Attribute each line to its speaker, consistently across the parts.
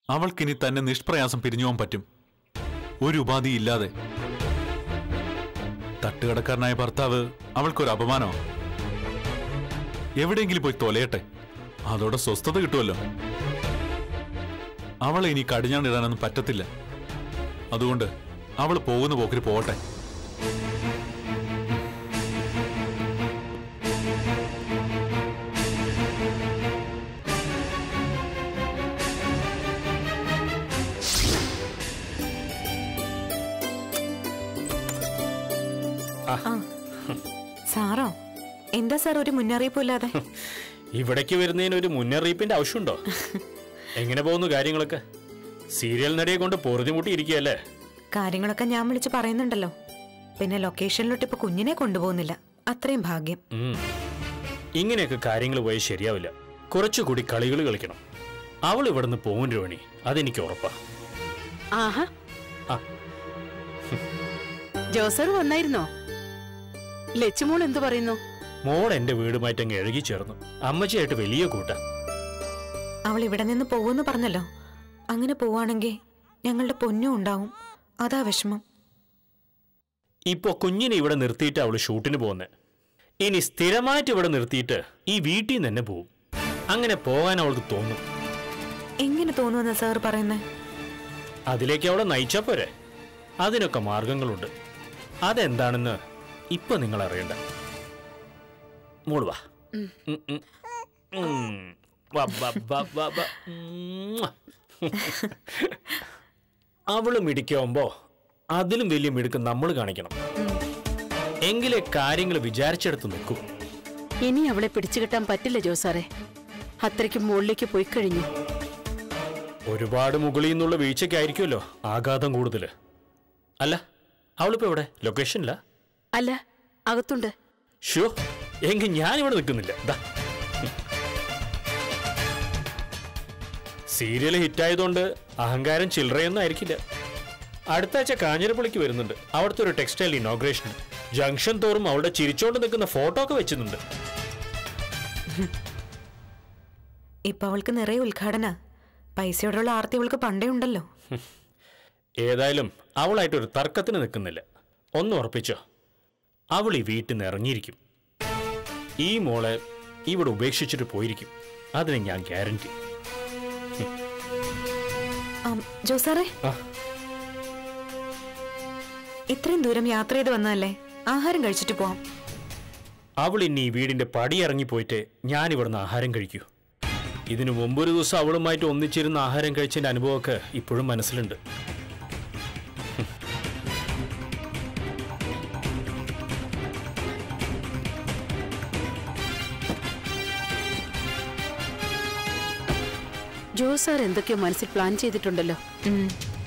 Speaker 1: അവൾക്കിനി തന്നെ നിഷ്പ്രയാസം പിരിഞ്ഞു പോകാൻ പറ്റും ഒരു ഉപാധി ഇല്ലാതെ തട്ടുകടക്കാരനായ ഭർത്താവ് അവൾക്കൊരു അപമാനമോ എവിടെയെങ്കിലും പോയി തൊലയട്ടെ അതോടെ സ്വസ്ഥത കിട്ടുമല്ലോ അവളെ ഇനി കടിഞ്ഞാണിടാനൊന്നും പറ്റത്തില്ല അതുകൊണ്ട് അവൾ പോകുന്ന പോക്കിന് പോകട്ടെ
Speaker 2: സാറോ എന്താ സാർ ഒരു മുന്നറിയിപ്പില്ലാതെ
Speaker 3: ഇവിടേക്ക് വരുന്നതിന് ഒരു മുന്നറിയിപ്പിന്റെ ആവശ്യമുണ്ടോ എങ്ങനെ പോകുന്നു കാര്യങ്ങളൊക്കെ സീരിയൽ നടിയെ കൊണ്ട് പൊറുതിമുട്ടി ഇരിക്കുകയല്ലേ
Speaker 2: കാര്യങ്ങളൊക്കെ ഞാൻ വിളിച്ച് പറയുന്നുണ്ടല്ലോ പിന്നെ ലൊക്കേഷനിലോട്ട് ഇപ്പൊ കുഞ്ഞിനെ കൊണ്ടുപോകുന്നില്ല അത്രയും ഭാഗ്യം
Speaker 3: ഉം. ഇങ്ങനെയൊക്കെ കാര്യങ്ങൾ പോയി ശരിയാവില്ല കുറച്ചുകൂടി കളികൾ കളിക്കണം അവൾ ഇവിടുന്ന് പോകും രോഹിണി അതെനിക്ക് ഉറപ്പാ
Speaker 4: ആഹാ
Speaker 3: ആ.
Speaker 4: ജോസർ വന്നായിരുന്നോ ലച്ചുമോൾ എന്തു പറയുന്നു
Speaker 3: മോൾ എന്റെ വീടുമായിട്ടങ്ങ് എഴുകി ചേർന്നു അമ്മച്ചിയായിട്ട് വലിയ കൂട്ട
Speaker 2: അവൾ ഇവിടെ നിന്ന് പോകുമെന്ന് പറഞ്ഞല്ലോ അങ്ങനെ പോവാണെങ്കിൽ ഞങ്ങളുടെ പൊന്നും ഉണ്ടാവും അതാ വിഷമം
Speaker 3: ഇപ്പൊ കുഞ്ഞിനെ ഇവിടെ നിർത്തിയിട്ട് അവള് ഷൂട്ടിന് പോകുന്നെ ഇനി സ്ഥിരമായിട്ട് ഇവിടെ നിർത്തിയിട്ട് ഈ വീട്ടിൽ നിന്ന് തന്നെ പോവും അങ്ങനെ പോകാൻ അവൾക്ക് തോന്നും
Speaker 2: എങ്ങനെ തോന്നുമെന്ന് സാർ പറയുന്നത്
Speaker 3: അതിലേക്ക് അവളെ നയിച്ചാ പോരെ അതിനൊക്കെ മാർഗങ്ങളുണ്ട് അതെന്താണെന്ന് ഇപ്പൊ നിങ്ങൾ അറിയണ്ട മോള് വാ ഉം, ഉം. ഉം. വാ, വാ, വാ, വാ, വാ. ഉം. അവള് മിടിക്കുമ്പോ അതിലും വലിയ മിടുക്ക് നമ്മൾ കാണിക്കണം എങ്കിലേ കാര്യങ്ങൾ വിചാരിച്ചെടുത്ത് നിൽക്കൂ
Speaker 4: ഇനി അവളെ പിടിച്ചു കെട്ടാൻ പറ്റില്ല ജോസാറെ അത്രയ്ക്ക് മുകളിലേക്ക് പോയി കഴിഞ്ഞു
Speaker 3: ഒരുപാട് മുകളിൽ നിന്നുള്ള വീഴ്ചയ്ക്കായിരിക്കുമല്ലോ ആഘാതം കൂടുതല് അല്ല അവളിപ്പോ എവിടെ ലൊക്കേഷനിലാ
Speaker 4: അല്ല അകത്തുണ്ട്
Speaker 3: ഷോ എങ്കിൽ ഞാൻ ഇവിടെ നിൽക്കുന്നില്ല ദാ. സീരിയൽ ഹിറ്റായതുകൊണ്ട് അഹങ്കാരം ചില്ലറയൊന്നും ആയിരിക്കില്ല അടുത്ത ആഴ്ച കാഞ്ഞിരപ്പള്ളിക്ക് വരുന്നുണ്ട് അവിടുത്തെ ഒരു ടെക്സ്റ്റൈൽ ഇനോഗ്രേഷൻ ജംഗ്ഷൻ തോറും അവളുടെ ചിരിച്ചോണ്ട് നിൽക്കുന്ന ഫോട്ടോ ഒക്കെ വെച്ചിട്ടുണ്ട്
Speaker 2: ഇപ്പൊ അവൾക്ക് നിറയെ ഉദ്ഘാടന പൈസയോടുള്ള ആർത്തി അവൾക്ക് പണ്ടേ ഉണ്ടല്ലോ
Speaker 3: ഏതായാലും അവളായിട്ട് ഒരു തർക്കത്തിന് നിൽക്കുന്നില്ല ഒന്ന് ഉറപ്പിച്ചോ അവൾ ഈ വീട്ടിൽ നിന്ന് ഇറങ്ങിയിരിക്കും ഈ മോളെ ഇവിടെ ഉപേക്ഷിച്ചിട്ട് പോയിരിക്കും അതിന് ഞാൻ ഗ്യാരണ്ടി
Speaker 2: ആം, ജോസാറേ
Speaker 3: ആ.
Speaker 2: ഇത്രയും ദൂരം യാത്ര ചെയ്ത് വന്നതല്ലേ ആഹാരം കഴിച്ചിട്ട് പോവാം
Speaker 3: അവൾ ഇനി ഈ വീടിന്റെ പടി ഇറങ്ങിപ്പോയിട്ട് ഞാൻ ഇവിടുന്ന് ആഹാരം കഴിക്കൂ ഇതിനു മുമ്പൊരു ദിവസം അവളുമായിട്ട് ഒന്നിച്ചിരുന്ന് ആഹാരം കഴിച്ചതിന്റെ അനുഭവമൊക്കെ ഇപ്പോഴും മനസ്സിലുണ്ട്
Speaker 4: ജോസാർ എന്തൊക്കെയോ മനസ്സിൽ പ്ലാൻ ചെയ്തിട്ടുണ്ടല്ലോ
Speaker 2: ഉം.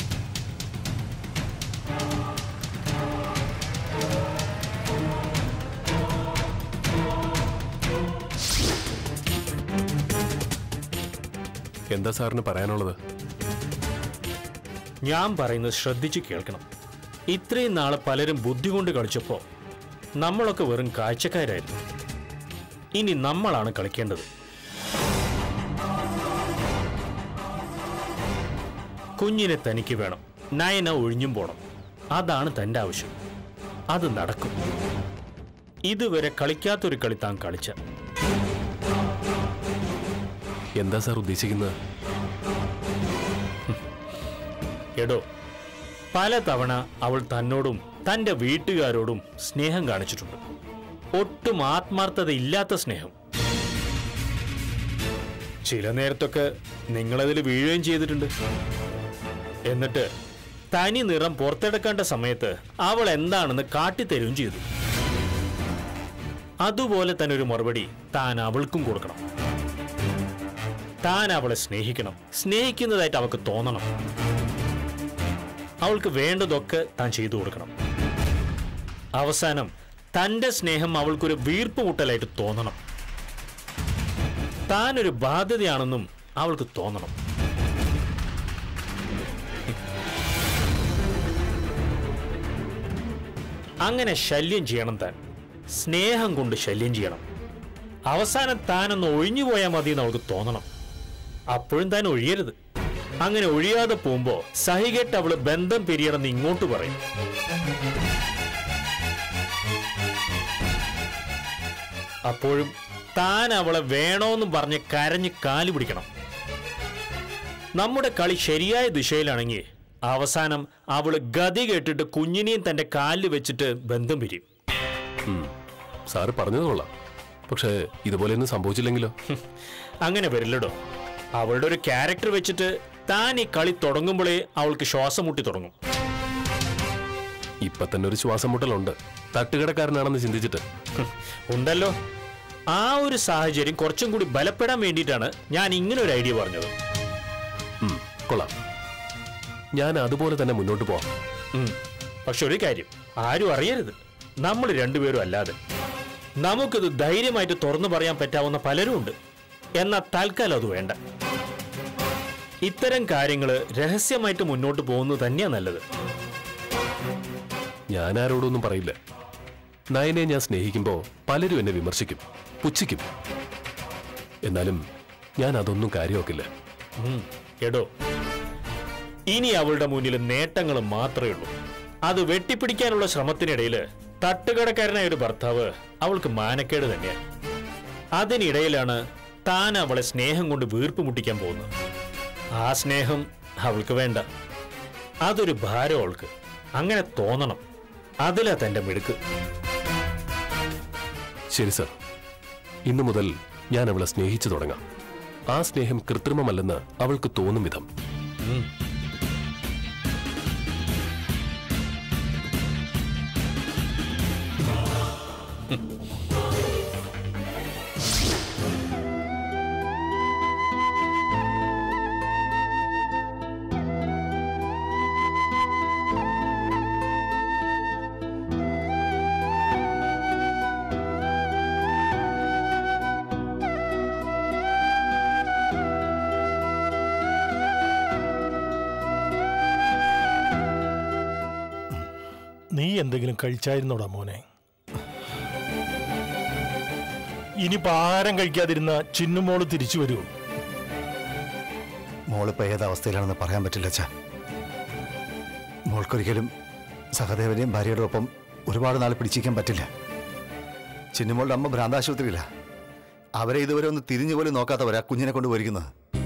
Speaker 5: എന്താ സാറിന് പറയാനുള്ളത്
Speaker 3: ഞാൻ പറയുന്നത് ശ്രദ്ധിച്ചു കേൾക്കണം ഇത്രയും നാളെ പലരും ബുദ്ധി കൊണ്ട് കളിച്ചപ്പോ നമ്മളൊക്കെ വെറും കാഴ്ചക്കാരായിരുന്നു ഇനി നമ്മളാണ് കളിക്കേണ്ടത് കുഞ്ഞിനെ തനിക്ക് വേണം നയന ഒഴിഞ്ഞും പോണം അതാണ് തന്റെ ആവശ്യം അത് നടക്കും ഇതുവരെ കളിക്കാത്തൊരു കളി താൻ കളിച്ച
Speaker 5: എന്താ സാർ ഉദ്ദേശിക്കുന്നത്
Speaker 3: എടോ പലതവണ അവൾ തന്നോടും തന്റെ വീട്ടുകാരോടും സ്നേഹം കാണിച്ചിട്ടുണ്ട് ഒട്ടും ആത്മാർത്ഥത ഇല്ലാത്ത സ്നേഹം ചില നേരത്തൊക്കെ നിങ്ങളതിൽ വീഴുകയും ചെയ്തിട്ടുണ്ട് എന്നിട്ട് തനി നിറം പുറത്തെടുക്കേണ്ട സമയത്ത് അവൾ എന്താണെന്ന് കാട്ടിത്തരുകയും ചെയ്തു അതുപോലെ തന്നെ ഒരു മറുപടി താൻ അവൾക്കും കൊടുക്കണം താൻ അവളെ സ്നേഹിക്കണം സ്നേഹിക്കുന്നതായിട്ട് അവൾക്ക് തോന്നണം അവൾക്ക് വേണ്ടതൊക്കെ താൻ ചെയ്തു കൊടുക്കണം അവസാനം തന്റെ സ്നേഹം അവൾക്കൊരു വീർപ്പ് മുട്ടലായിട്ട് തോന്നണം താൻ ഒരു ബാധ്യതയാണെന്നും അവൾക്ക് തോന്നണം അങ്ങനെ ശല്യം ചെയ്യണം താൻ സ്നേഹം കൊണ്ട് ശല്യം ചെയ്യണം അവസാനം താനൊന്ന് ഒഴിഞ്ഞു പോയാൽ മതി എന്ന് അവൾക്ക് തോന്നണം അപ്പോഴും താൻ ഒഴിയരുത് അങ്ങനെ ഒഴിയാതെ പോകുമ്പോ സഹികെട്ട് അവള് ബന്ധം പിരിയണമെന്ന് ഇങ്ങോട്ട് പറയും അപ്പോഴും താൻ അവളെ വേണോന്നും പറഞ്ഞ് കരഞ്ഞ് കാലു പിടിക്കണം നമ്മുടെ കളി ശരിയായ ദിശയിലാണെങ്കിൽ അവസാനം അവള് ഗതി കേട്ടിട്ട് കുഞ്ഞിനെയും തന്റെ കാലിൽ വെച്ചിട്ട് ബന്ധം പിരിയും
Speaker 5: ഉം. സാറ് പറഞ്ഞത് കൊള്ളാം പക്ഷേ ഇതുപോലെയൊന്നും സംഭവിച്ചില്ലെങ്കിലോ
Speaker 3: അങ്ങനെ വരില്ലടോ അവളുടെ ഒരു ക്യാരക്ടർ വെച്ചിട്ട് താൻ ഈ കളി തുടങ്ങുമ്പോഴേ അവൾക്ക് ശ്വാസം മുട്ടി തുടങ്ങും
Speaker 5: ഇപ്പൊ തന്നെ ഒരു ശ്വാസം മുട്ടലുണ്ട് തട്ടുകടക്കാരനാണെന്ന് ചിന്തിച്ചിട്ട്
Speaker 3: ഹും, ഉണ്ടല്ലോ ആ ഒരു സാഹചര്യം കുറച്ചും കൂടി ബലപ്പെടാൻ വേണ്ടിയിട്ടാണ് ഞാൻ ഇങ്ങനെ ഒരു ഐഡിയ പറഞ്ഞത്
Speaker 5: ഉം, കൊള്ളാം ഞാൻ അതുപോലെ തന്നെ മുന്നോട്ട് പോവാം
Speaker 3: ഉം. പക്ഷെ ഒരു കാര്യം ആരും അറിയരുത് നമ്മൾ രണ്ടുപേരും അല്ലാതെ നമുക്കിത് ധൈര്യമായിട്ട് തുറന്നു പറയാൻ പറ്റാവുന്ന പലരും ഉണ്ട് എന്നാൽ തൽക്കാലം അത് വേണ്ട ഇത്തരം കാര്യങ്ങൾ രഹസ്യമായിട്ട് മുന്നോട്ട് പോകുന്നത് തന്നെയാണ് നല്ലത്
Speaker 5: ഞാൻ ആരോടൊന്നും പറയില്ല നയനെ ഞാൻ സ്നേഹിക്കുമ്പോൾ പലരും എന്നെ വിമർശിക്കും പുച്ഛിക്കും എന്നാലും ഞാൻ അതൊന്നും കാര്യമാക്കില്ല
Speaker 3: ഉം. എടോ ഇനി അവളുടെ മുന്നിൽ നേട്ടങ്ങൾ മാത്രമേ ഉള്ളൂ അത് വെട്ടിപ്പിടിക്കാനുള്ള ശ്രമത്തിനിടയിൽ തട്ടുകടക്കാരനായ ഒരു ഭർത്താവ് അവൾക്ക് മാനക്കേട് തന്നെയാണ് അതിനിടയിലാണ് താൻ അവളെ സ്നേഹം കൊണ്ട് വീർപ്പ് മുട്ടിക്കാൻ പോകുന്നത് ആ സ്നേഹം അവൾക്ക് വേണ്ട അതൊരു ഭാരം അവൾക്ക് അങ്ങനെ തോന്നണം അതിലാ തന്റെ മിടുക്ക്
Speaker 5: ശരി സർ ഇന്നു മുതൽ ഞാൻ അവളെ സ്നേഹിച്ചു തുടങ്ങാം ആ സ്നേഹം കൃത്രിമമല്ലെന്ന് അവൾക്ക് തോന്നും വിധം
Speaker 6: നീ എന്തെങ്കിലും കഴിച്ചായിരുന്നോടാ മോനെ ഇനിയിപ്പോ ആഹാരം കഴിക്കാതിരുന്ന ചിന്നുമോള് തിരിച്ചു വരുമോ
Speaker 7: മോളിപ്പോൾ ഏത് അവസ്ഥയിലാണെന്ന് പറയാൻ പറ്റില്ല അച്ഛാ മോൾക്കൊരിക്കലും സഹദേവനെയും ഭാര്യയുടെ ഒപ്പം ഒരുപാട് നാൾ പിടിച്ചിരിക്കാൻ പറ്റില്ല ചിന്നുമോളുടെ അമ്മ ഭ്രാന്താശുപത്രിയില്ല അവരെ ഇതുവരെ ഒന്ന് തിരിഞ്ഞു പോലും നോക്കാത്തവരാ കുഞ്ഞിനെ കൊണ്ട് പോയിരിക്കുന്നത്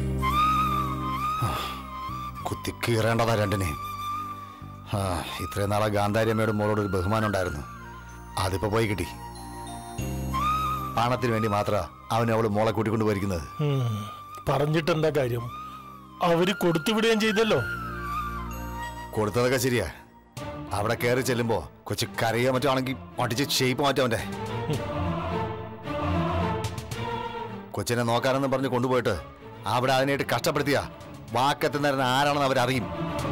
Speaker 7: കുത്തിക്കീറേണ്ടതാ രണ്ടിനെയും ആ ഇത്രയും നാളെ ഗാന്ധാരി അമ്മയുടെ മോളോട് ഒരു ബഹുമാനം ഉണ്ടായിരുന്നു അതിപ്പോ പോയി കിട്ടി പണത്തിന് വേണ്ടി മാത്രമാ അവൻ അവള് മോളെ കൂട്ടിക്കൊണ്ട് പോയിരിക്കുന്നത്
Speaker 6: ഉം, പറഞ്ഞിട്ടെന്താ കാര്യം അവര് കൊടുത്തുവിടുകയും ചെയ്തല്ലോ
Speaker 7: കൊടുത്തതൊക്കെ ശരിയാ അവിടെ കയറി ചെല്ലുമ്പോ കൊച്ചു കരയോ മറ്റോ ആണെങ്കിൽ ഒട്ടിച്ച് ഷേപ്പ് മാറ്റും അവന്റെ കൊച്ചിനെ നോക്കാനെന്ന് പറഞ്ഞ് കൊണ്ടുപോയിട്ട് അവിടെ അതിനായിട്ട് കഷ്ടപ്പെടുത്തിയ വാക്കെത്തുന്നവരൻ ആരാണെന്ന് അവരറിയും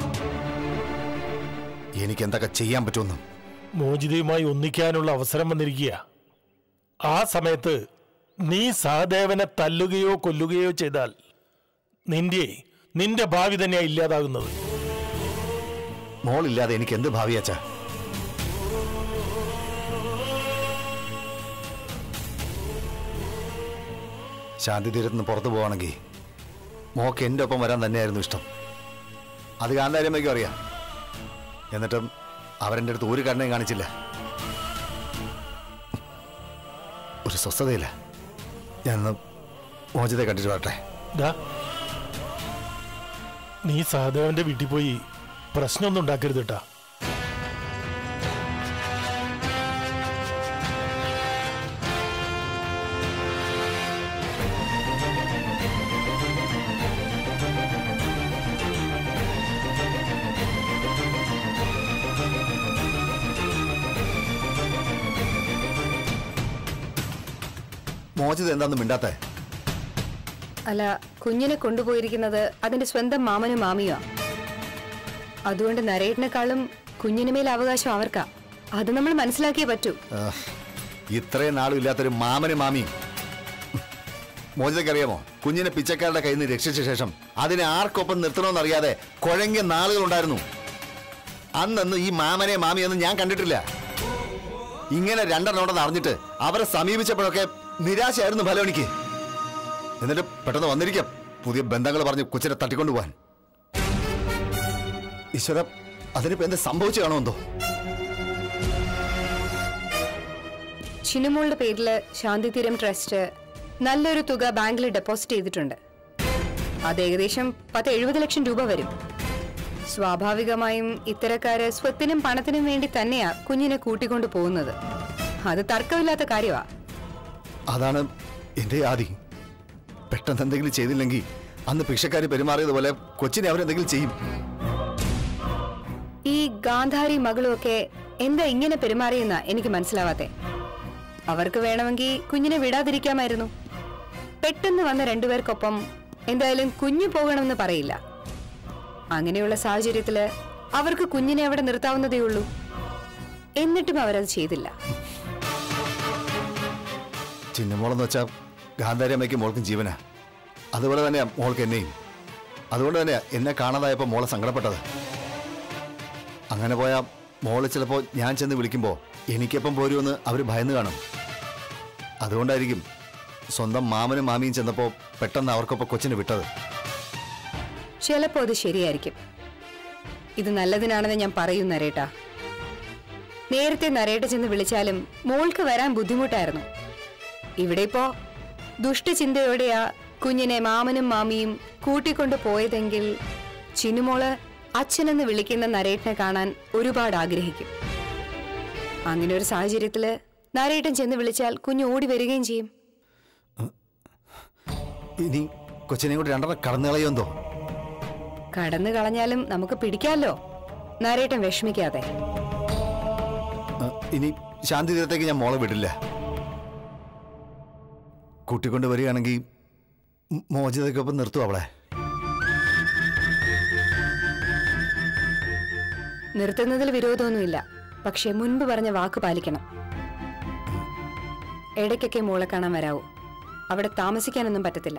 Speaker 7: എനിക്ക് എന്തൊക്കെ ചെയ്യാൻ പറ്റുമെന്നും
Speaker 6: മോചിതയുമായി ഒന്നിക്കാനുള്ള അവസരം വന്നിരിക്കുക ആ സമയത്ത് നീ സഹദേവനെ തല്ലുകയോ കൊല്ലുകയോ ചെയ്താൽ നിന്റെ നിന്റെ ഭാവി തന്നെയാ ഇല്ലാതാകുന്നത്
Speaker 7: മോളില്ലാതെ എനിക്ക് എന്ത് ഭാവിയാച്ചാ ശാന്തി തീരത്ത് നിന്ന് പുറത്തു പോവാണെങ്കിൽ മോക്ക് എൻ്റെ ഒപ്പം വരാൻ തന്നെയായിരുന്നു ഇഷ്ടം അത് കാന്താരമ്മയ്ക്കും അറിയാം എന്നിട്ടും അവരെൻ്റെ അടുത്ത് ഒരു കണ്ണയും കാണിച്ചില്ല ഒരു സ്വസ്ഥതയില്ല ഞാനൊന്ന് മോചിതെ കണ്ടിട്ട് വരട്ടെ
Speaker 6: ദാ, നീ സഹദേവന്റെ വീട്ടിൽ പോയി പ്രശ്നമൊന്നും ഉണ്ടാക്കരുത് കേട്ടാ
Speaker 7: മോചിത എന്താണെന്ന് മിണ്ടാത്തേ
Speaker 8: അല്ല കുഞ്ഞിനെ കൊണ്ടുപോയിരിക്കുന്നത് അതിന്റെ സ്വന്തം മാമനും മാമിയുമാ അതുകൊണ്ട് നരേട്ടിനെക്കാളും കുഞ്ഞിന് മേൽ അവകാശം അവർക്കാ അത് നമ്മൾ മനസ്സിലാക്കിയേ പറ്റൂ
Speaker 7: ആ, ഇത്രയും നാളും ഇല്ലാത്തൊരു മാമനും മാമിയും മോചിതയ്ക്ക് അറിയാമോ കുഞ്ഞിനെ പിച്ചക്കാരുടെ കയ്യിൽ നിന്ന് രക്ഷിച്ച ശേഷം അതിനെ ആർക്കൊപ്പം നിർത്തണമെന്നറിയാതെ കുഴങ്ങിയ നാളുകളുണ്ടായിരുന്നു അന്നൊന്നും ഈ മാമനെ മാമിയൊന്നും ഞാൻ കണ്ടിട്ടില്ല ഇങ്ങനെ രണ്ടെണ്ണോടെന്ന് അറിഞ്ഞിട്ട് അവരെ സമീപിച്ചപ്പോഴൊക്കെ നിരാശയായിരുന്നു ഫലവണിക്ക് എന്നിട്ട് പെട്ടെന്ന് വന്നിരിക്കാം പുതിയ ബന്ധങ്ങൾ പറഞ്ഞ് കൊച്ചിനെ തട്ടിക്കൊണ്ടുപോകാൻ ഈശ്വര അതിനിപ്പോ എന്ത് സംഭവിച്ചു കാണോ എന്തോ
Speaker 8: ചിന്നുമോളുടെ പേരില് ശാന്തിതീരം ട്രസ്റ്റ് നല്ലൊരു തുക ബാങ്കിൽ ഡെപ്പോസിറ്റ് ചെയ്തിട്ടുണ്ട് അത് ഏകദേശം പത്ത് എഴുപത് ലക്ഷം രൂപ വരും സ്വാഭാവികമായും ഇത്തരക്കാര് സ്വത്തിനും പണത്തിനും വേണ്ടി തന്നെയാ കുഞ്ഞിനെ കൂട്ടിക്കൊണ്ടു പോകുന്നത് അത് തർക്കമില്ലാത്ത കാര്യമാ
Speaker 7: അതാണ് എന്റെ ആദി പെട്ടെന്ന് എന്തെങ്കിലും ചെയ്തില്ലെങ്കിൽ അന്ന് ഭിക്ഷക്കാരി പെരുമാറിയതുപോലെ കൊച്ചിനെ അവരെന്തെങ്കിലും ചെയ്യും
Speaker 8: ഈ ഗാന്ധാരി മകളും ഒക്കെ എന്താ ഇങ്ങനെ പെരുമാറിയെന്നാ എനിക്ക് മനസ്സിലാവാത്തെ അവർക്ക് വേണമെങ്കിൽ കുഞ്ഞിനെ വിടാതിരിക്കാമായിരുന്നു പെട്ടെന്ന് വന്ന രണ്ടുപേർക്കൊപ്പം എന്തായാലും കുഞ്ഞു പോകണമെന്ന് പറയില്ല അങ്ങനെയുള്ള സാഹചര്യത്തില് അവർക്ക് കുഞ്ഞിനെ അവിടെ നിർത്താവുന്നതേ ഉള്ളൂ എന്നിട്ടും അവരത് ചെയ്തില്ല
Speaker 7: ചിന്നമോളെന്ന് വെച്ചാൽ ഗാന്ധാരി അമ്മയ്ക്ക് മോൾക്കും ജീവനാ അതുപോലെ തന്നെയാ മോൾക്ക് എന്നെയും അതുകൊണ്ട് തന്നെയാ എന്നെ കാണാതായപ്പോൾ മോളെ സങ്കടപ്പെട്ടത് അങ്ങനെ പോയാ മോള് ചിലപ്പോൾ ഞാൻ ചെന്ന് വിളിക്കുമ്പോൾ എനിക്കെപ്പം പോരുമെന്ന് അവർ ഭയന്ന് കാണും അതുകൊണ്ടായിരിക്കും സ്വന്തം മാമനും മാമിയും ചെന്നപ്പോൾ പെട്ടെന്ന് അവർക്കൊപ്പം കൊച്ചിനെ വിട്ടത്
Speaker 8: ചിലപ്പോ അത് ശരിയായിരിക്കും ഇത് നല്ലതിനാണെന്ന് ഞാൻ പറയും നരേട്ടാ നേരത്തെ നരേട്ട ചെന്ന് വിളിച്ചാലും മോൾക്ക് വരാൻ ബുദ്ധിമുട്ടായിരുന്നു ഇവിടെ ഇപ്പോ ദുഷ്ടചിന്തയോടെയാ കുഞ്ഞിനെ മാമനും മാമിയും കൂട്ടിക്കൊണ്ടു പോയതെങ്കിൽ ചിന്നുമോള് അച്ഛനെന്ന് വിളിക്കുന്ന നരേട്ടനെ കാണാൻ ഒരുപാട് ആഗ്രഹിക്കും അങ്ങനെ ഒരു സാഹചര്യത്തില് നരേട്ടൻ ചെന്ന് വിളിച്ചാൽ കുഞ്ഞ് ഓടി വരികയും ചെയ്യും
Speaker 7: ഇനി കൊച്ചിനെയും കൂടി രണ്ടെണ്ണം കടന്നു കളയുമെന്തോ
Speaker 8: കടന്നു കളഞ്ഞാലും നമുക്ക് പിടിക്കാമല്ലോ നരേട്ടൻ വിഷമിക്കാതെ
Speaker 7: ആ, ഇനി ശാന്തി തീരത്തേക്ക് ഞാൻ മോളെ വിടില്ല കൂട്ടിക്കൊണ്ട് വരികയാണെങ്കിൽ മ് മോചിതയ്ക്കൊപ്പം നിർത്തും അവളെ
Speaker 8: നിർത്തുന്നതിൽ വിരോധമൊന്നുമില്ല പക്ഷെ മുൻപ് പറഞ്ഞ വാക്ക് പാലിക്കണം ഇടയ്ക്കൊക്കെ മോളെ കാണാൻ വരാവൂ അവിടെ താമസിക്കാനൊന്നും പറ്റത്തില്ല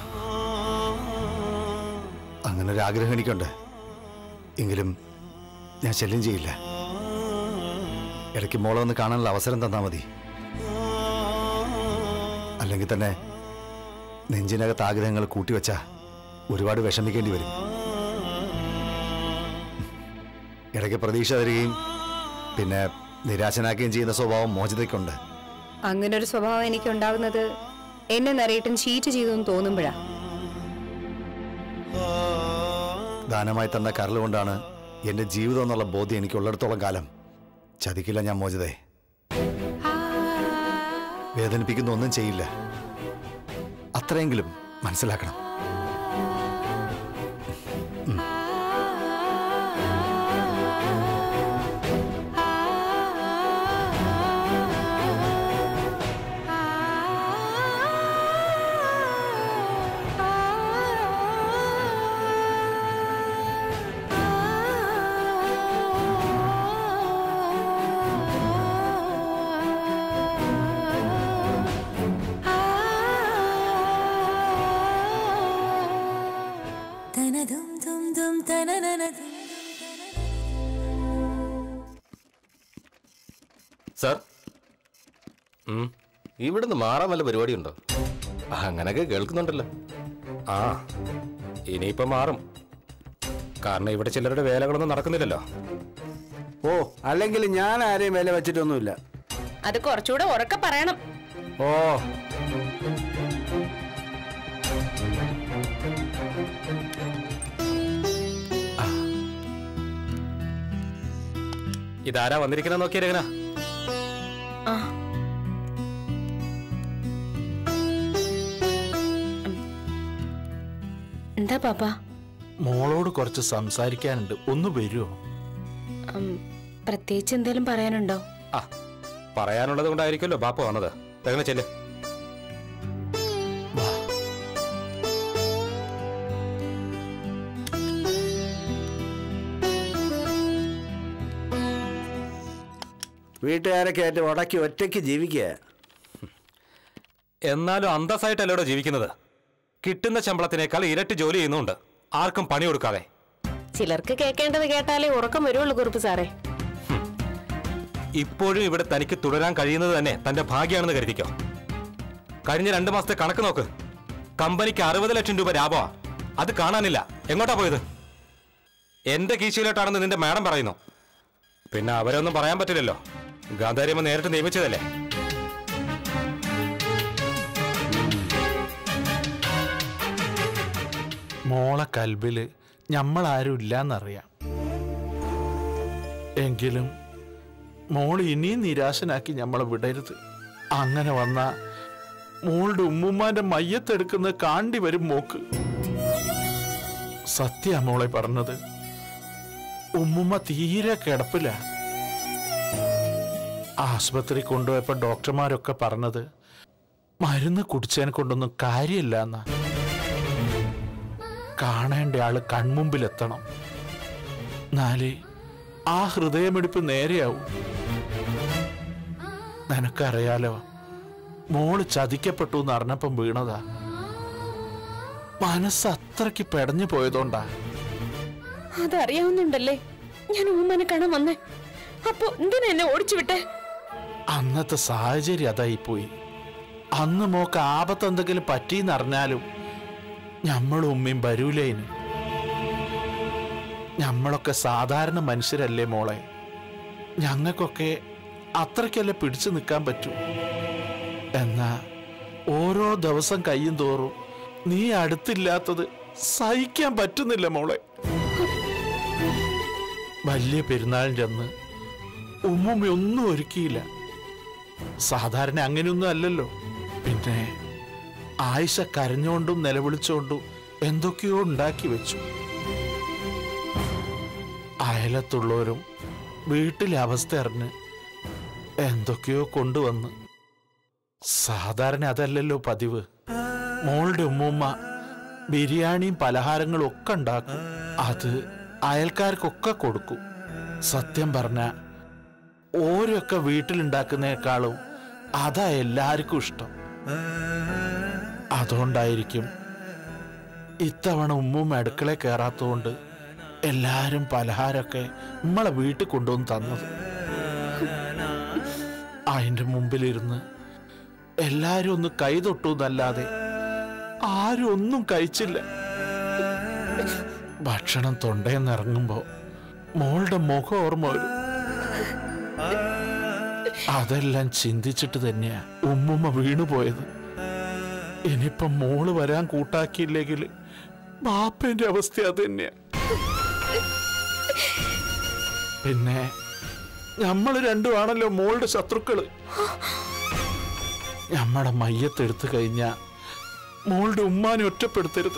Speaker 7: അങ്ങനെ ഒരു ആഗ്രഹം എനിക്കുണ്ട് എങ്കിലും ഞാൻ ശല്യം ചെയ്യില്ല ഇടയ്ക്ക് മോളെ ഒന്ന് കാണാനുള്ള അവസരം തന്നാൽ മതി അല്ലെങ്കിൽ തന്നെ നെഞ്ചിനകത്ത് ആഗ്രഹങ്ങൾ കൂട്ടിവെച്ച ഒരുപാട് വിഷമിക്കേണ്ടി വരും ഇടയ്ക്ക് പ്രതീക്ഷ തരികയും പിന്നെ നിരാശനാക്കുകയും ചെയ്യുന്ന സ്വഭാവം മോചിതയ്ക്കുണ്ട്
Speaker 8: അങ്ങനെ ഒരു സ്വഭാവം എനിക്ക് ഉണ്ടാവുന്നത് എന്നെ നരേട്ടൻ ചീറ്റ് ചെയ്തു എന്ന് തോന്നുമ്പോഴാ
Speaker 7: ദാനമായി തന്ന കരൾ കൊണ്ടാണ് എന്റെ ജീവിതം എന്നുള്ള ബോധ്യം എനിക്ക് ഉള്ളിടത്തോളം കാലം ചതിക്കില്ല ഞാൻ മോചിതേ വേദനിപ്പിക്കുന്ന ഒന്നും ചെയ്യില്ല അത്രയെങ്കിലും മനസ്സിലാക്കണം
Speaker 9: സാർ ഇവിടുന്ന് മാറാൻ വല്ല പരിപാടിയുണ്ടോ അങ്ങനൊക്കെ കേൾക്കുന്നുണ്ടല്ലോ
Speaker 3: ആ ഇനിയിപ്പം മാറും കാരണം ഇവിടെ ചിലരുടെ വേലകളൊന്നും നടക്കുന്നില്ലല്ലോ
Speaker 10: ഓ അല്ലെങ്കിൽ ഞാൻ ആരെയും വില വെച്ചിട്ടൊന്നുമില്ല
Speaker 4: അത് കുറച്ചുകൂടെ ഉറക്കെ പറയണം
Speaker 10: ഓ
Speaker 3: ഇതാരാ വന്നിരിക്കുന്ന നോക്കിയ രഹന
Speaker 4: ആ എന്താ പാപ്പ
Speaker 6: മോളോട് കുറച്ച് സംസാരിക്കാനുണ്ട് ഒന്ന് വരുമോ
Speaker 4: പ്രത്യേകിച്ച് എന്തേലും പറയാനുണ്ടോ
Speaker 3: ആ പറയാനുള്ളത് കൊണ്ടായിരിക്കുമല്ലോ ബാപ്പ വന്നത് രഹന ചെല്ല്
Speaker 10: വീട്ടുകാരൊക്കെ ആയിട്ട് ഉടക്കി ഒറ്റയ്ക്ക് ജീവിക്കുക
Speaker 3: എന്നാലും അന്തസ്സായിട്ടല്ലോടോ ജീവിക്കുന്നത് കിട്ടുന്ന ശമ്പളത്തിനേക്കാൾ ഇരട്ടി ജോലി ചെയ്യുന്നുണ്ട് ആർക്കും പണി കൊടുക്കാതെ
Speaker 4: ചിലർക്ക് കേൾക്കേണ്ടത് കേട്ടാലേ ഉറക്കം വരുള്ളൂ കുറുപ്പ് സാറേ
Speaker 3: ഇപ്പോഴും ഇവിടെ തനിക്ക് തുടരാൻ കഴിയുന്നത് തന്നെ തന്റെ ഭാഗ്യമാണെന്ന് കരുതിക്കോ കഴിഞ്ഞ രണ്ട് മാസത്തെ കണക്ക് നോക്ക് കമ്പനിക്ക് അറുപത് ലക്ഷം രൂപ ലാഭമാ അത് കാണാനില്ല എങ്ങോട്ടാ പോയത്
Speaker 9: എന്റെ കീശയിലോട്ടാണെന്ന് നിന്റെ മാഡം പറയുന്നു പിന്നെ അവരൊന്നും പറയാൻ പറ്റില്ലല്ലോ ഗാന്ധാരിയമ്മ നേരിട്ട് നിയമിച്ചതല്ലേ
Speaker 6: മോളെ കൽബില് ഞമ്മളാരും ഇല്ലാന്നറിയാം എങ്കിലും മോൾ ഇനിയും നിരാശനാക്കി ഞമ്മളെ വിടരുത് അങ്ങനെ വന്ന മോളുടെ ഉമ്മുമ്മാന്റെ മയ്യത്തെടുക്കുന്നത് കാണ്ടി വരും മോക്ക് സത്യ മോളെ പറഞ്ഞത് ഉമ്മുമ്മ തീരെ കിടപ്പില്ല ആശുപത്രി കൊണ്ടുപോയപ്പോ ഡോക്ടർമാരൊക്കെ പറഞ്ഞത് മരുന്ന് കുടിച്ചതിനെ കൊണ്ടൊന്നും കാര്യമില്ല എന്നാ കാണേണ്ട ആള് കൺമുമ്പിലെത്തണം എന്നാലേ ആ ഹൃദയമിടിപ്പ് നേരെയാവും നിനക്കറിയാലോ മോള് ചതിക്കപ്പെട്ടു എന്ന് അറിഞ്ഞപ്പം വീണതാ മനസ്സ് അത്രയ്ക്ക് പെടഞ്ഞു പോയതുകൊണ്ടാ
Speaker 4: അതറിയാവുന്നുണ്ടല്ലേ ഞാൻ ഉമ്മനെ കാണാൻ വന്നേ അപ്പൊ എന്തിനാ എന്നെ ഓടിച്ചു വിട്ടേ
Speaker 6: അന്നത്തെ സാഹചര്യം അതായി പോയി അന്ന് മോക്ക് ആപത്ത് എന്തെങ്കിലും പറ്റിയെന്നറിഞ്ഞാലും ഞമ്മളും ഉമ്മയും വരൂലേന് ഞമ്മളൊക്കെ സാധാരണ മനുഷ്യരല്ലേ മോളെ ഞങ്ങൾക്കൊക്കെ അത്രയ്ക്കല്ലേ പിടിച്ചു നിൽക്കാൻ പറ്റൂ എന്നാ ഓരോ ദിവസം കയ്യും തോറും നീ അടുത്തില്ലാത്തത് സഹിക്കാൻ പറ്റുന്നില്ല മോളെ വലിയ പെരുന്നാളിൻ്റെ അന്ന് ഉമ്മുമ്മ ഒന്നും ഒരുക്കിയില്ല സാധാരണ അങ്ങനെയൊന്നും അല്ലല്ലോ പിന്നെ ആയിഷ കരഞ്ഞോണ്ടും നിലവിളിച്ചോണ്ടും എന്തൊക്കെയോ ഉണ്ടാക്കി വെച്ചു അയലത്തുള്ളവരും വീട്ടിലെ അവസ്ഥ അറിഞ്ഞ് എന്തൊക്കെയോ കൊണ്ടുവന്ന് സാധാരണ അതല്ലല്ലോ പതിവ് മോളുടെ ഉമ്മൂമ്മ ബിരിയാണിയും പലഹാരങ്ങളും ഒക്കെ ഉണ്ടാക്കും അത് അയൽക്കാർക്കൊക്കെ കൊടുക്കും സത്യം പറഞ്ഞ ഓരൊക്കെ വീട്ടിലുണ്ടാക്കുന്നേക്കാളും അതാ എല്ലാവർക്കും ഇഷ്ടം അതുകൊണ്ടായിരിക്കും ഇത്തവണ ഉമ്മും അടുക്കള കയറാത്തതുകൊണ്ട് എല്ലാരും പലഹാരമൊക്കെ നമ്മളെ വീട്ടിൽ കൊണ്ടുവന്ന് തന്നത് അതിന്റെ മുമ്പിലിരുന്ന് എല്ലാരും ഒന്ന് കൈ തൊട്ടു എന്നല്ലാതെ ആരും ഒന്നും കഴിച്ചില്ല ഭക്ഷണം തൊണ്ടയെന്ന് ഇറങ്ങുമ്പോ മോളുടെ മുഖം ഓർമ്മ വരും അതെല്ലാം ചിന്തിച്ചിട്ട് തന്നെയാ ഉമ്മുമ്മ വീണുപോയത് ഇനിയിപ്പം മോള് വരാൻ കൂട്ടാക്കിയില്ലെങ്കിൽ ബാപ്പന്റെ അവസ്ഥ അത് തന്നെയാ പിന്നെ നമ്മൾ രണ്ടുമാണല്ലോ മോളുടെ ശത്രുക്കള് നമ്മടെ മയ്യത്തെടുത്തു കഴിഞ്ഞാ മോളുടെ ഉമ്മാനെ ഒറ്റപ്പെടുത്തരുത്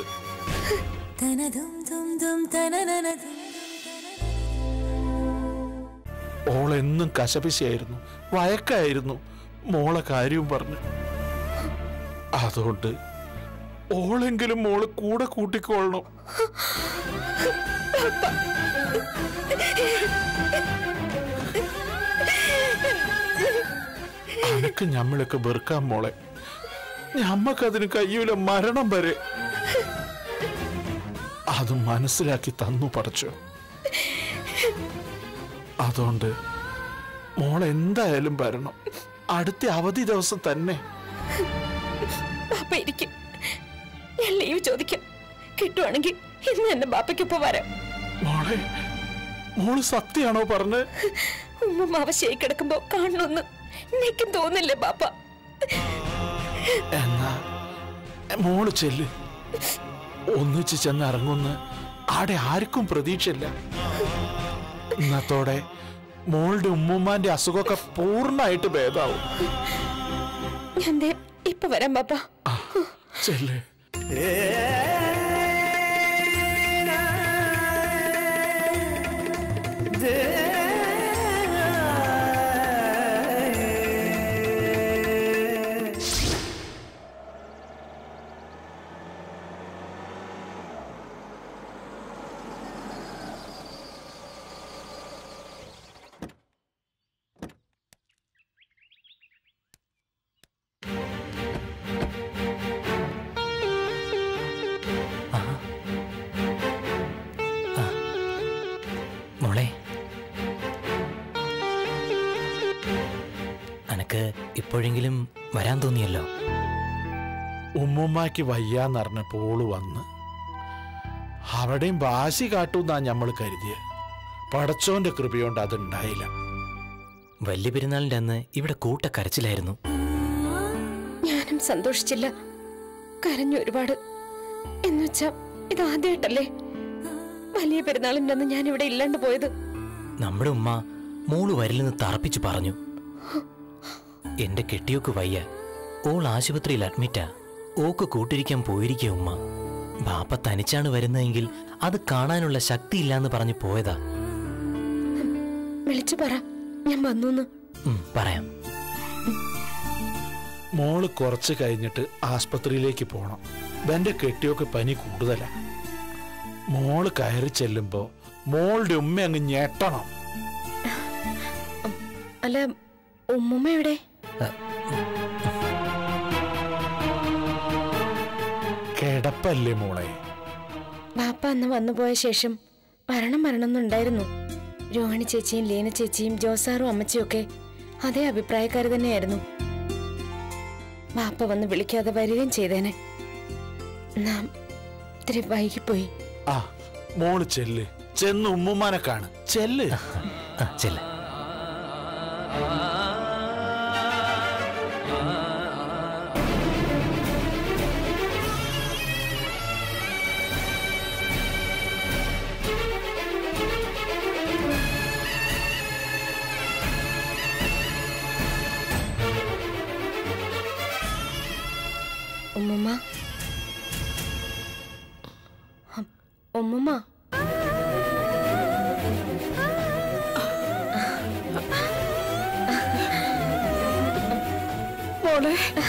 Speaker 6: ഓളെന്നും കശപിശയായിരുന്നു വയക്കായിരുന്നു മോളെ കാര്യവും പറഞ്ഞു അതുകൊണ്ട് ഓളെങ്കിലും മോള് കൂടെ കൂട്ടിക്കൊള്ളണം അനക്ക് ഞമ്മളൊക്കെ വെറുക്കാൻ മോളെ ഞമ്മക്കതിന് കഴിയൂല മരണം വരെ അത് മനസ്സിലാക്കി തന്നു പടച്ചോ അതുകൊണ്ട് മോൾ എന്തായാലും വരണം അടുത്ത അവധി ദിവസം തന്നെ
Speaker 4: ബാപ്പ ഇരിക്കും ഞാൻ ലീവ് ചോദിക്കാം കിട്ടുവാണെങ്കിൽ ഇന്ന് എന്റെ ബാപ്പയ്ക്കൊപ്പം വരാം
Speaker 6: മോളെ മോള് സത്യാണോ പറഞ്ഞ്
Speaker 4: ഉമ്മ അവശയായി കിടക്കുമ്പോ കാണണമെന്ന് എനിക്കും തോന്നില്ലേ ബാപ്പ
Speaker 6: എന്നാ മോള് ചെല്ല് ഒന്നിച്ച് ചെന്ന് ഇറങ്ങുന്ന ആടെ ആർക്കും പ്രതീക്ഷയില്ല ഇന്നത്തോടെ മോളുടെ ഉമ്മുമ്മാന്റെ അസുഖമൊക്കെ പൂർണ്ണമായിട്ട് ഭേദാവും
Speaker 4: ഞാൻ ദേ ഇപ്പൊ വരാം ബാപ്പ
Speaker 6: ചെല്ല്
Speaker 11: മോളെ അനക്ക് ഇപ്പോഴെങ്കിലും വരാൻ തോന്നിയല്ലോ
Speaker 6: ഉമ്മുമ്മാക്ക് വയ്യാന്നറിഞ്ഞപ്പോൾ ഓള് വന്ന് അവിടെയും വാശി കാട്ടൂന്നാ നമ്മൾ കരുതിയത് പടച്ചോന്റെ കൃപയോണ്ട് അതുണ്ടായില്ല
Speaker 11: വലിയ പെരുന്നാളിന്റെ അന്ന് ഇവിടെ കൂട്ട കരച്ചിലായിരുന്നു
Speaker 12: ഞാനും സന്തോഷിച്ചില്ല കരഞ്ഞു ഒരുപാട് എന്നുവെച്ചാ ഇത് ആദ്യമായിട്ടല്ലേ വലിയ പെരുന്നാളിന്റെ അന്ന് ഞാൻ ഇവിടെ ഇല്ലാണ്ട് പോയത്
Speaker 11: നമ്മുടെ ഉമ്മ മോള് വരില്ലെന്ന് തറപ്പിച്ചു പറഞ്ഞു എന്റെ കെട്ടിയോക്ക് വയ്യ ഓൾ ആശുപത്രിയിൽ അഡ്മിറ്റാ ഓക്ക് കൂട്ടിരിക്കാൻ പോയിരിക്കുക ഉമ്മ ബാപ്പ തനിച്ചാണ് വരുന്നതെങ്കിൽ അത് കാണാനുള്ള ശക്തിയില്ലാന്ന് പറഞ്ഞു പോയതാ
Speaker 12: വിളിച്ചു പറ ഞാൻ വന്നു
Speaker 11: ഉം, പറയാം
Speaker 6: മോള് കുറച്ച് കഴിഞ്ഞിട്ട് ആസ്പത്രിയിലേക്ക് പോണം എന്റെ കെട്ടിയൊക്കെ പനി കൂടുതലാ മോള് കയറി ചെല്ലുമ്പോ മോളുടെ ഉമ്മ അങ്ങ് ഞെട്ടണം
Speaker 12: അല്ല ഉമ്മുമ്മ എവിടെ
Speaker 6: കിടപ്പല്ലേ മോളെ
Speaker 12: ബാപ്പ അന്ന് വന്നുപോയ ശേഷം മരണം മരണമെന്നുണ്ടായിരുന്നു രോഹിണി ചേച്ചിയും ലീന ചേച്ചിയും ജോസാറും അമ്മച്ചിയും ഒക്കെ അതേ അഭിപ്രായക്കാർ തന്നെയായിരുന്നു ബാപ്പ വന്ന് വിളിക്കാതെ വരികയും ചെയ്തേനെ നാം ഇത്തിരി വൈകിപ്പോയി
Speaker 6: ആ മോള് ചെല്ല് ചെന്ന് ഉമ്മുമാനെ കാണ് ചെല്ല്
Speaker 11: ആ, ചെല്ല്
Speaker 12: ഉമ്മുമ്മ ഹം, ഉമ്മുമ്മ
Speaker 4: മോളെ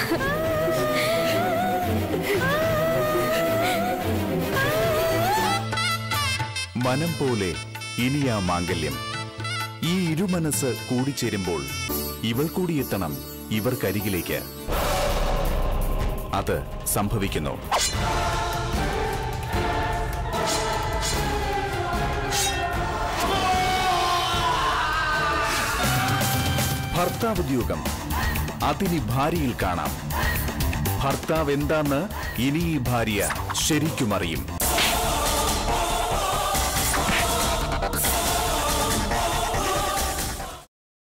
Speaker 13: മനം പോലെ ഇനിയാ മാംഗല്യം ഈ ഇരുമനസ് കൂടിച്ചേരുമ്പോൾ ഇവൾ കൂടി എത്തണം ഇവർക്കരികിലേക്ക് അത് സംഭവിക്കുന്നു ഭർത്താവുദ്യോഗം അതിനി ഭാര്യയിൽ കാണാം ഭർത്താവ് എന്താന്ന് ഇനി ഈ ഭാര്യ ശരിക്കും അറിയും